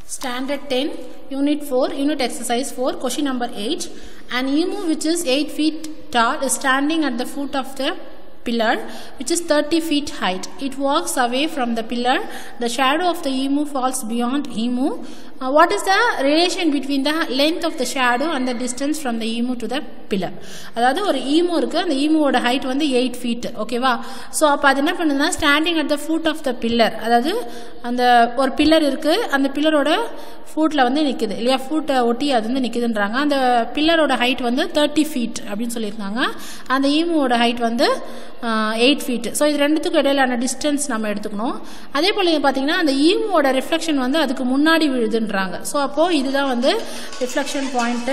Standard 10, Unit 4, Unit Exercise 4, question number 8. An emu which is 8 feet tall is standing at the foot of the pillar which is 30 feet height. It walks away from the pillar. The shadow of the emu falls beyond emu. Uh, what is the relation between the length of the shadow and the distance from the emu to the pillar? அதாவது ஒரு emu இருக்குது அந்த ஈமுவோட height வந்து eight feet ஓகேவா so அப்போ அது என்ன பண்ணுதுன்னா standing at the foot of the pillar அதாவது அந்த ஒரு பில்லர் இருக்குது அந்த பில்லரோட ஃபுட்டில் வந்து நிற்குது இல்லையா ஃபுட்டை ஒட்டி அது வந்து நிற்குதுன்றாங்க அந்த பில்லரோட ஹைட் வந்து தேர்ட்டி ஃபீட் அப்படின்னு சொல்லியிருக்காங்க அந்த ஈமுவோட ஹைட் வந்து எயிட் ஃபீட் ஸோ இது ரெண்டுத்துக்கும் இடையிலான டிஸ்டன்ஸ் நம்ம எடுத்துக்கணும் அதே போல் பார்த்தீங்கன்னா அந்த ஈமுவோட ரிஃப்ளெக்ஷன் வந்து அதுக்கு முன்னாடி விழுதுன்றாங்க ஸோ அப்போது இதுதான் வந்து reflection point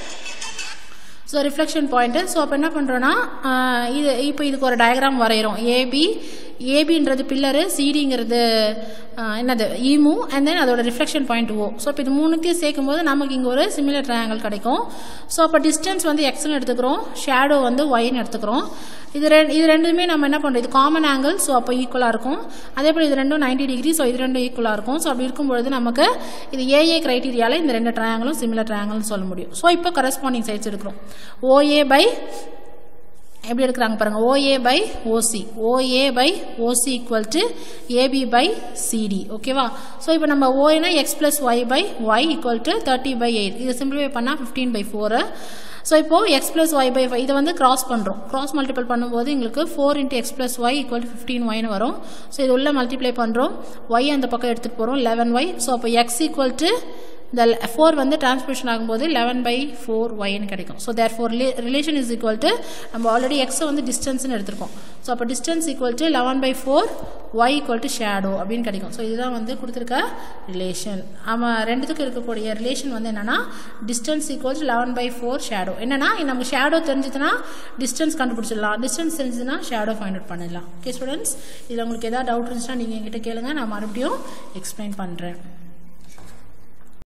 so reflection point so அப்போ என்ன பண்ணுறோன்னா இது இப்போ இதுக்கு ஒரு டயக்ராம் வரைகிறோம் ஏபி ஏபின்றது பில்லரு சிடிங்கிறது என்னது ஈமு அண்ட் தென் அதோட ரிஃப்ளெக்ஷன் பாயிண்ட் ஓ ஸோ இப்போ இது மூணுத்தையும் சேர்க்கும் போது நமக்கு இங்கே ஒரு சிமிலர் ட்ரையாங்கிள் கிடைக்கும் ஸோ அப்போ டிஸ்டன்ஸ் வந்து எக்ஸ்னு எடுத்துக்கிறோம் ஷேடோ வந்து ஒய்னு எடுத்துக்கிறோம் இது ரெண்டு இது ரெண்டுமே நம்ம என்ன பண்ணுறோம் இது காமன் ஆங்கிள் ஸோ அப்போ ஈக்குவலாக இருக்கும் அதே போல் இது ரெண்டும் நைன்டி டிகிரி ஸோ இது ரெண்டும் ஈக்குவலாக இருக்கும் ஸோ அப்படி இருக்கும்பொழுது நமக்கு இது ஏஏ கிரைட்டீரியாவில் இந்த ரெண்டு ட்ரையாங்கிளும் சிமிலர் ட்ரையாங்கிள்னு சொல்ல முடியும் ஸோ இப்போ கரஸ்பாண்டிங் சைட்ஸ் எடுக்கிறோம் ஓஏ பை எப்படி எடுக்கிறாங்க பாருங்க OA by OC OA by OC equal to AB by CD ஓகேவா ஸோ இப்போ நம்ம ஓஏனா x plus y by y equal to thirty by eight இதை சிம்பிளிஃபை பண்ணால் ஃபிஃப்டீன் பை ஃபோரு ஸோ இப்போது x plus y by five இதை வந்து cross பண்ணுறோம் கிராஸ் மல்டிபிள் பண்ணும்போது எங்களுக்கு four into x plus y equal to fifteen ஒய்னு வரும் ஸோ இது உள்ள மல்டிப்ளை பண்ணுறோம் ஒய் அந்த பக்கம் எடுத்துகிட்டு போகிறோம் லெவன் ஒய் ஸோ அப்போ எக்ஸ் ஈக்குவல் டு இந்த ஃபோர் வந்து டிரான்ஸ்மிஷன் ஆகும்போது லெவன் பை ஃபோர் ஒய்னு கிடைக்கும் so therefore relation is equal to நம்ம ஆல்ரெடி எக்ஸை வந்து டிஸ்டன்ஸ்னு எடுத்திருக்கோம் ஸோ அப்போ distance equal to eleven by four y equal to shadow அப்படின்னு கிடைக்கும் ஸோ இதுதான் வந்து கொடுத்துருக்க ரிலேஷன் ஆமாம் ரெண்டுத்துக்கும் இருக்கக்கூடிய ரிலேஷன் வந்து என்னென்னா distance equal to eleven by four shadow என்னென்னா நமக்கு ஷேடோ தெரிஞ்சதுன்னா டிஸ்டன்ஸ் கண்டுபிடிச்சிடலாம் டிஸ்டன்ஸ் தெரிஞ்சதுன்னா ஷேடோ ஃபைண்ட் அவுட் பண்ணிடலாம் ஓகே ஸ்டூடெண்ட்ஸ் இதில் உங்களுக்கு எதாவது டவுட் இருந்துச்சுன்னா நீங்கள் என்கிட்ட கேளுங்க நான் மறுபடியும் எக்ஸ்பிளைன் பண்ணுறேன்